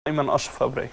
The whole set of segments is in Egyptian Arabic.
ايمن اشرف ابراهيم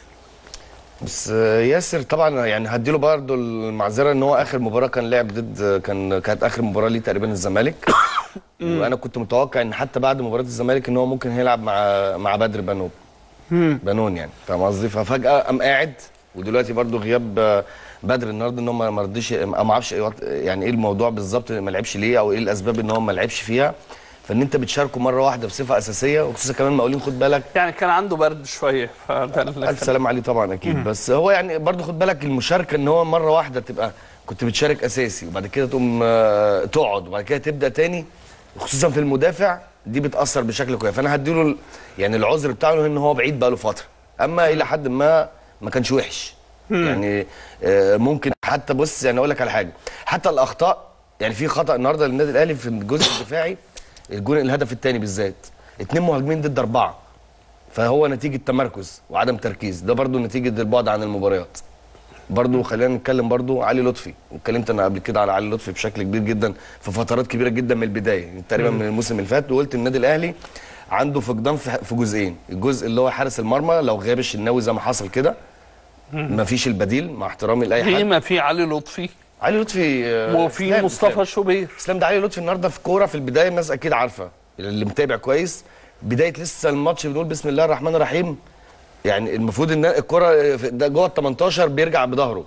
بس آه، ياسر طبعا يعني هديله برضه المعذره ان هو اخر مباراه كان لعب ضد كان كانت اخر مباراه ليه تقريبا الزمالك وانا كنت متوقع ان حتى بعد مباراه الزمالك ان هو ممكن هيلعب مع مع بدر بنون بنون يعني فاهم قصدي ففجاه قام قاعد ودلوقتي برضه غياب آه، بدر النهارده ان هو ما رضيش أو ما اعرفش إيه وقت- يعني ايه الموضوع بالظبط ما لعبش ليه او ايه الاسباب ان هو ما لعبش فيها فان انت بتشاركه مره واحده بصفه اساسيه وخصوصا كمان مقاولين خد بالك يعني كان عنده برد شويه فده اللي الف سلام عليه طبعا اكيد بس هو يعني برضه خد بالك المشاركه ان هو مره واحده تبقى كنت بتشارك اساسي وبعد كده تقوم آه، تقعد وبعد كده تبدا تاني خصوصا في المدافع دي بتاثر بشكل كويس فانا هديله ال- يعني العذر بتاعه ان هو بعيد بقاله فتره اما الى حد ما ما كانش وحش يعني آه، ممكن حتى بص يعني اقول لك على حاجه حتى الاخطاء يعني في خطا النهارده للنادي الاهلي في الجزء الدفاعي الجون الهدف الثاني بالذات اتنين مهاجمين ضد اربعه فهو نتيجه تمركز وعدم تركيز ده برضو نتيجه البعد عن المباريات برضو خلينا نتكلم برضو علي لطفي واتكلمت انا قبل كده على علي لطفي بشكل كبير جدا في فترات كبيره جدا من البدايه يعني تقريبا من الموسم اللي فات وقلت النادي الاهلي عنده فقدان في في جزئين الجزء اللي هو حارس المرمى لو غاب الشناوي زي ما حصل كده مفيش البديل مع احترامي لاي في حد ما في علي لطفي علي لطفي آه، وفي إسلام- مصطفى إسلام. شوبير اسلام ده علي لطفي النهارده في كوره في البدايه الناس اكيد عارفه اللي متابع كويس بدايه لسه الماتش بنقول بسم الله الرحمن الرحيم يعني المفروض ان الكوره في- ده جوه ال 18 بيرجع بظهره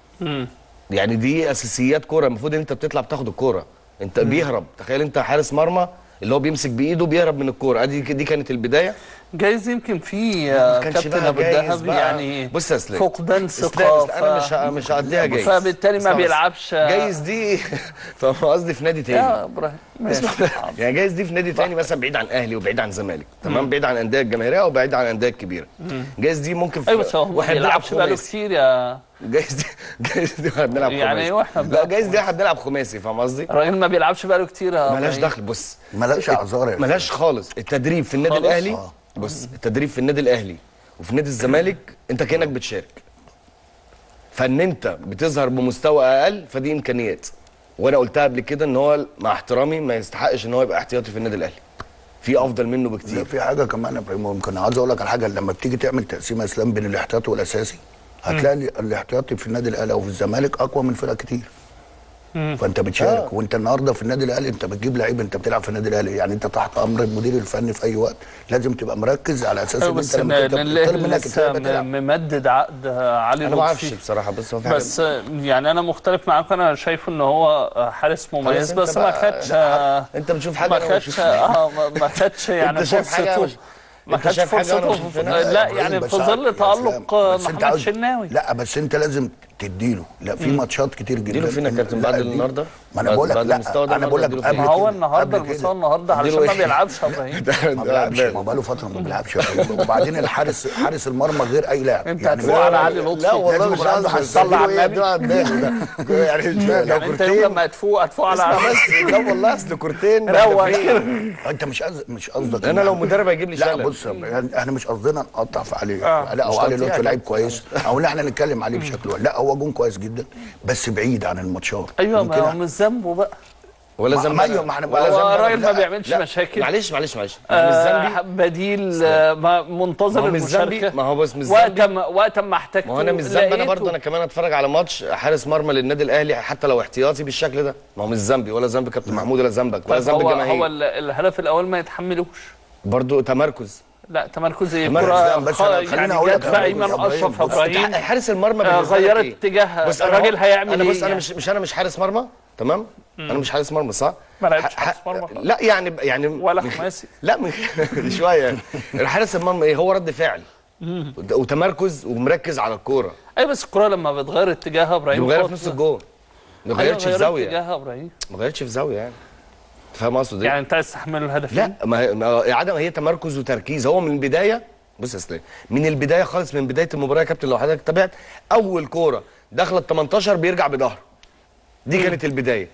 يعني دي اساسيات كوره المفروض ان انت بتطلع بتاخد الكوره انت بيهرب تخيل انت حارس مرمى اللي هو بيمسك بايده بيهرب من الكوره ادي دي كانت البدايه جايز يمكن في ما آه، كانش كابتن بقى ابو جايز الدهب بقى. يعني بص يا اسلام فقدان اسلام ثقه اسلام انا مش ه- مش هقضيها جايز فبالتالي ما اسمع بس. بيلعبش جايز دي فاهم قصدي في نادي تاني يا ابراهيم ماشي يعني جايز دي في نادي تاني مثلا بعيد عن اهلي وبعيد عن زمالك تمام بعيد عن الانديه الجماهيريه وبعيد عن الانديه الكبيره جايز دي ممكن في ايوه بس هو ما واحنا بنلعب بيلعبش بقاله خماسي كتير يا جايز دي جايز دي واحنا بنلعب يعني خماسي واحنا لا بنلعب جايز دي احنا بنلعب خماسي فاهم قصدي الراجل ما بيلعبش بقاله كتير يا ملهاش إبراهيم. دخل بص ملهاش اعذار يا ملهاش خالص التدريب في النادي خالص؟ الاهلي آه. بص التدريب في النادي الاهلي وفي نادي الزمالك انت كانك بتشارك فان انت بتظهر بمستوى اقل فدي امكانيات وانا قلتها قبل كده ان هو مع احترامي ما يستحقش ان هو يبقى احتياطي في النادي الاهلي في افضل منه لا بكتير في حاجه كمان يا ابراهيم ممكن عاوز اقول لك على حاجه لما بتيجي تعمل تقسيم اسلام بين الاحتياطي والاساسي هتلاقي ال- الاحتياطي في النادي الاهلي او في الزمالك اقوى من فرق كتير فانت بتشارك آه. وانت النهارده في النادي الاهلي انت بتجيب لعيب انت بتلعب في النادي الاهلي يعني انت تحت امر المدير الفني في اي وقت لازم تبقى مركز على اساس ايوه ان بس انت لما تبقى الاهلي بتطلب منك لسه تبقى تلعب م- ممدد عقد علي انا ما اعرفش لطفي بصراحه بس هو في حاجة- بس يعني انا مختلف معاك انا شايف ان هو حارس مميز انت بس ما بقى- خدش لا، انت بتشوف حاجه ما أنا خدش بشوف اه ما- ما خدش يعني انت شايف حاجه فرصته مش ما انت خدش شايف حاجة وأنا فرصته مش في- شايفها؟ لا إبراهيم يعني بس في عارف- ظل يا تألق إسلام، بس أنت محمد عاوز- شناوي لا بس انت لازم تديله لا في ماتشات كتير جدا اديله فين يا كابتن بعد لا، النهارده؟ ما انا بعد- بقول لك بعد لا المستوى ده انا بقول لك النهاردة قبل ما اديله هو كده- النهارده قبل كده. المستوى النهارده علشان اديله ما إيه؟ بيلعبش يا ابراهيم ما بيلعبش ما بقاله فتره ما بيلعبش يا فندم. وبعدين الحارس حارس المرمى غير اي لاعب انت يعني هتفوق على علي لطفي لا والله لازم مش يكون عنده قصدي حس- صلى على اديله ايه؟ النبي. اديله على الدماغ ده يعني مش فاهم. لو يعني انت يوم كورتين لما هتفوق هتفوق على اسمع علي بس لا والله اصل كورتين روق بهدفين. انت مش قصد مش قصدك انا إن لو إحنا- مدرب هيجيب لي لا شلل بص يعني احنا مش قصدنا نقطع في علي آه. لا مش او علي تقطيع لطفي لعيب كده. كويس او ان احنا نتكلم عليه بشكل واحد. لا هو جون كويس جدا بس بعيد عن الماتشات ايوه ما يمكن هو مش ذنبه بقى ولا ما- ذنب ما- أنا. ما احنا- ولا هو ذنب أنا. الراجل ما لا، بيعملش لا، مشاكل. معلش معلش معلش مش آه ذنبي بديل آه ما- منتظر ما هو مش ذنبي المشاركه ما هو بس مش وقت ذنبي ما وقت ما احتجته ما هو انا مش ذنب انا لقيته. برضه انا كمان اتفرج على ماتش حارس مرمى للنادي الاهلي حتى لو احتياطي بالشكل ده ما هو مش ذنبي ولا ذنب كابتن محمود ولا ذنبك ولا طيب ذنب هو هو الجماهير ال- الهدف الاول ما يتحملوش برضه تمركز لا تمركز ايه تمركز، الكرة لا، بس خ- أنا- يعني خليني أقول لك جت يا في إبراهيم، ايمن يا إبراهيم، اشرف بص، ابراهيم حارس المرمى آه، بالنسبة لك غيرت إيه؟ اتجاه بص أنا الراجل هو- هيعمل انا ايه بص انا يعني؟ مش مش انا مش حارس مرمى تمام انا مش حارس مرمى صح ما لعبش ح- حارس ح- مرمى خالص. لا يعني يعني ولا خماسي لا من شويه يعني الحارس المرمى ايه هو رد فعل وت- وتمركز ومركز على الكوره اي بس الكرة لما بتغير اتجاهها دي ابراهيم مغيره في خط- نص الجول ما أيوة، غيرتش في غيرت زاويه اتجاهها ابراهيم ما غيرتش في زاويه يعني أنت فاهم اقصد ايه يعني انت عايز تحمل الهدف لا ما هي ما عدم هي تمركز وتركيز هو من البدايه بص يا اسلام من البدايه خالص من بدايه المباراه يا كابتن لو حضرتك تابعت اول كوره داخله ال 18 بيرجع بظهره دي كانت البدايه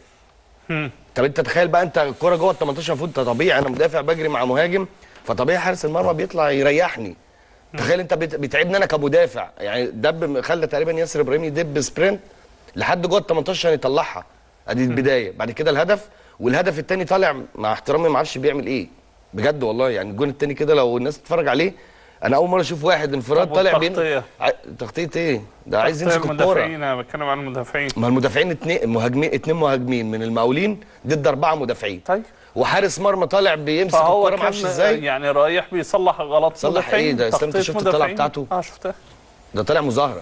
طب انت تخيل بقى انت الكوره جوه ال 18 المفروض انت طبيعي انا مدافع بجري مع مهاجم فطبيعي حارس المرمى بيطلع يريحني تخيل انت بت- بتعبني انا كمدافع يعني دب خلى تقريبا ياسر ابراهيم يدب سبرنت لحد جوه ال 18 عشان يطلعها ادي البدايه بعد كده الهدف والهدف الثاني طالع مع احترامي ما اعرفش بيعمل ايه بجد والله يعني الجون الثاني كده لو الناس تتفرج عليه انا اول مره اشوف واحد انفراد طب طالع والتغطية؟ ع- تغطيه ايه ده عايز تغطية يمسك الكوره المدافعين انا بتكلم عن المدافعين ما المدافعين اتنين مهاجمين اتنين مهاجمين من المقاولين ضد اربعه مدافعين طيب وحارس مرمى طالع بيمسك فهو الكوره ما اعرفش كان ازاي يعني رايح بيصلح غلط صلح مدافعين إيه ده؟ أصل أنت تغطية شفت الطلعة مدافعين. بتاعته؟ اه شفتها ده طالع مظاهره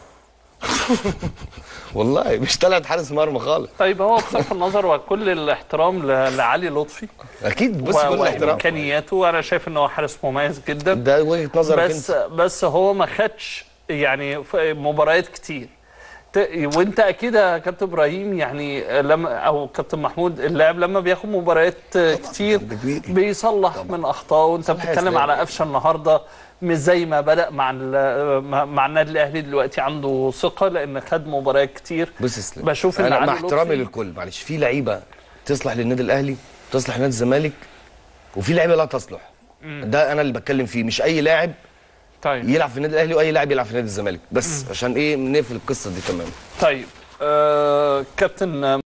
والله مش طلعت حارس مرمى خالص طيب هو بصرف النظر وكل الاحترام ل- لعلي لطفي اكيد بص و- كل احترام وامكانياته انا شايف ان هو حارس مميز جدا ده وجهه نظرك بس انت بس هو ما خدش يعني ف- مباريات كتير ت- وانت اكيد يا كابتن ابراهيم يعني لما او كابتن محمود اللاعب لما بياخد مباريات كتير بكبير. بيصلح من اخطائه وانت صلح بتتكلم إسلام. على قفشه النهارده مش زي ما بدا مع ال- مع مع النادي الاهلي دلوقتي عنده ثقه لان خد مباريات كتير بص اسلام بشوف ان انا علي مع احترامي لطفي- للكل معلش في لعيبه تصلح للنادي الاهلي تصلح لنادي الزمالك وفي لعيبه لا تصلح ده انا اللي بتكلم فيه مش اي لاعب طيب يلعب في النادي الاهلي واي لاعب يلعب في نادي الزمالك بس عشان ايه نقفل القصه دي تماما طيب آه كابتن